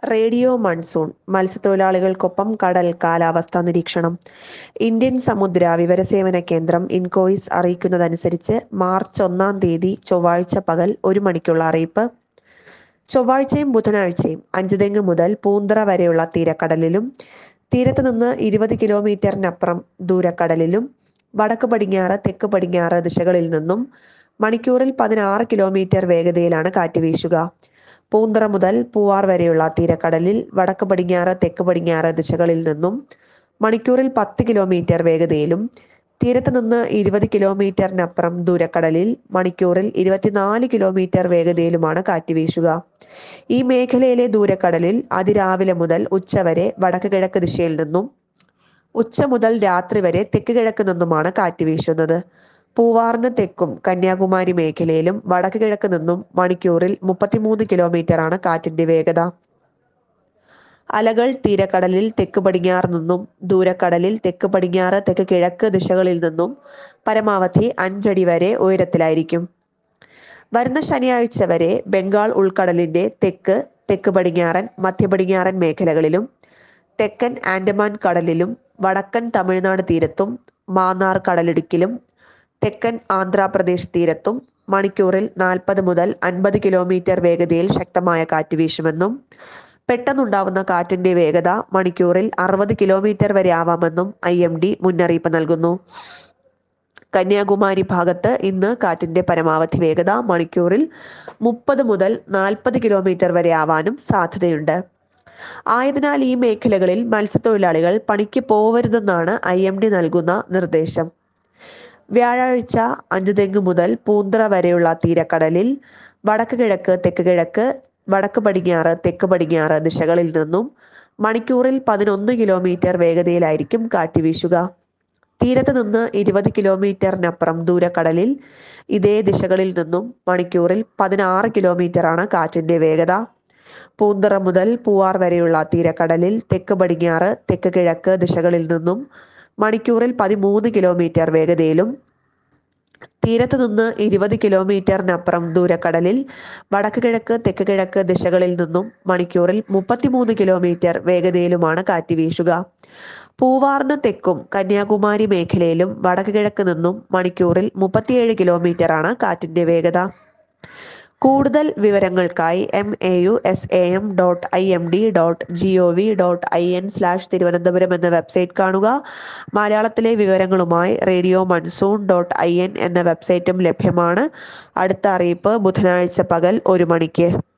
radio monsoon മത്സ്യത്തൊഴിലാളികൾക്കൊപ്പം കടൽ കാലാവസ്ഥാ നിരീക്ഷണം ഇന്ത്യൻ സമുദ്ര വിവരസേവന കേന്ദ്രം ഇൻകോയിസ് അറിയിക്കുന്നതനുസരിച്ച് മാർച്ച് ഒന്നാം തീയതി ചൊവ്വാഴ്ച പകൽ ഒരു മണിക്കുള്ള അറിയിപ്പ് ചൊവ്വാഴ്ചയും ബുധനാഴ്ചയും അഞ്ചുതെങ്ങ് മുതൽ പൂന്തറ വരെയുള്ള തീരക്കടലിലും തീരത്ത് നിന്ന് ഇരുപത് കിലോമീറ്ററിനപ്പുറം ദൂരക്കടലിലും വടക്ക് പടിഞ്ഞാറ് തെക്ക് പടിഞ്ഞാറ് ദിശകളിൽ നിന്നും മണിക്കൂറിൽ പതിനാറ് കിലോമീറ്റർ വേഗതയിലാണ് കാറ്റ് വീശുക പൂന്തറ മുതൽ പൂവാർ വരെയുള്ള തീരക്കടലിൽ വടക്ക് പടിഞ്ഞാറ് തെക്ക് പടിഞ്ഞാറ് ദിശകളിൽ നിന്നും മണിക്കൂറിൽ പത്ത് കിലോമീറ്റർ വേഗതയിലും തീരത്ത് നിന്ന് ഇരുപത് കിലോമീറ്ററിനപ്പുറം ദൂരക്കടലിൽ മണിക്കൂറിൽ ഇരുപത്തിനാല് കിലോമീറ്റർ വേഗതയിലുമാണ് കാറ്റ് വീശുക ഈ മേഖലയിലെ ദൂരക്കടലിൽ അതിരാവിലെ മുതൽ ഉച്ചവരെ വടക്ക് കിഴക്ക് ദിശയിൽ നിന്നും ഉച്ച മുതൽ രാത്രി വരെ തെക്ക് കിഴക്ക് നിന്നുമാണ് കാറ്റ് വീശുന്നത് പൂവാറിന് തെക്കും കന്യാകുമാരി മേഖലയിലും വടക്ക് കിഴക്ക് നിന്നും മണിക്കൂറിൽ മുപ്പത്തിമൂന്ന് കിലോമീറ്റർ ആണ് കാറ്റിന്റെ വേഗത അലകൾ തീരക്കടലിൽ തെക്ക് പടിഞ്ഞാറ് നിന്നും ദൂരക്കടലിൽ തെക്ക് പടിഞ്ഞാറ് തെക്ക് കിഴക്ക് ദിശകളിൽ നിന്നും പരമാവധി അഞ്ചടി വരെ ഉയരത്തിലായിരിക്കും വരുന്ന ശനിയാഴ്ച വരെ ബംഗാൾ ഉൾക്കടലിന്റെ തെക്ക് തെക്ക് പടിഞ്ഞാറൻ മധ്യ പടിഞ്ഞാറൻ മേഖലകളിലും തെക്കൻ ആൻഡമാൻ കടലിലും വടക്കൻ തമിഴ്നാട് തീരത്തും മാന്നാർ കടലിടുക്കിലും തെക്കൻ ആന്ധ്രാപ്രദേശ് തീരത്തും മണിക്കൂറിൽ നാൽപ്പത് മുതൽ അൻപത് കിലോമീറ്റർ വേഗതയിൽ ശക്തമായ കാറ്റ് വീശുമെന്നും പെട്ടെന്നുണ്ടാവുന്ന കാറ്റിന്റെ വേഗത മണിക്കൂറിൽ അറുപത് കിലോമീറ്റർ വരെ ആവാമെന്നും ഐ എം ഡി മുന്നറിയിപ്പ് നൽകുന്നു കന്യാകുമാരി ഭാഗത്ത് ഇന്ന് കാറ്റിന്റെ പരമാവധി വേഗത മണിക്കൂറിൽ മുപ്പത് മുതൽ നാൽപ്പത് കിലോമീറ്റർ വരെ ആവാനും സാധ്യതയുണ്ട് ആയതിനാൽ ഈ മേഖലകളിൽ മത്സ്യത്തൊഴിലാളികൾ പണിക്ക് പോവരുതെന്നാണ് ഐ എം ഡി നൽകുന്ന നിർദ്ദേശം വ്യാഴാഴ്ച അഞ്ചുതെങ്ങ് മുതൽ പൂന്തറ വരെയുള്ള തീരക്കടലിൽ വടക്ക് കിഴക്ക് തെക്ക് കിഴക്ക് വടക്ക് പടിഞ്ഞാറ് തെക്ക് പടിഞ്ഞാറ് ദിശകളിൽ നിന്നും മണിക്കൂറിൽ പതിനൊന്ന് കിലോമീറ്റർ വേഗതയിലായിരിക്കും കാറ്റ് വീശുക തീരത്ത് നിന്ന് ഇരുപത് കിലോമീറ്ററിനപ്പുറം ദൂരക്കടലിൽ ഇതേ ദിശകളിൽ നിന്നും മണിക്കൂറിൽ പതിനാറ് കിലോമീറ്റർ ആണ് കാറ്റിന്റെ വേഗത പൂന്തറ മുതൽ പൂവാർ വരെയുള്ള തീരക്കടലിൽ തെക്ക് പടിഞ്ഞാറ് തെക്ക് കിഴക്ക് ദിശകളിൽ നിന്നും മണിക്കൂറിൽ പതിമൂന്ന് കിലോമീറ്റർ വേഗതയിലും തീരത്ത് നിന്ന് ഇരുപത് കിലോമീറ്ററിനപ്പുറം ദൂരക്കടലിൽ വടക്ക് കിഴക്ക് തെക്ക് കിഴക്ക് ദിശകളിൽ നിന്നും മണിക്കൂറിൽ മുപ്പത്തിമൂന്ന് കിലോമീറ്റർ വേഗതയിലുമാണ് കാറ്റ് വീശുക പൂവാറിന് തെക്കും കന്യാകുമാരി മേഖലയിലും വടക്ക് കിഴക്ക് നിന്നും മണിക്കൂറിൽ മുപ്പത്തിയേഴ് കിലോമീറ്റർ ആണ് കാറ്റിന്റെ വേഗത കൂടുതൽ വിവരങ്ങൾക്കായി M A U S A M dot I M D dot G O V dot I N slash Thiruvananthapuram എന്ന വെബ്സൈറ്റ് കാണുക മലയാളത്തിലെ വിവരങ്ങളുമായി radio monsoon dot I N എന്ന വെബ്സൈറ്റും ലഭ്യമാണ് അടുത്ത അറിയിപ്പ് ബുധനാഴ്ച പകൽ ഒരു മണിക്ക്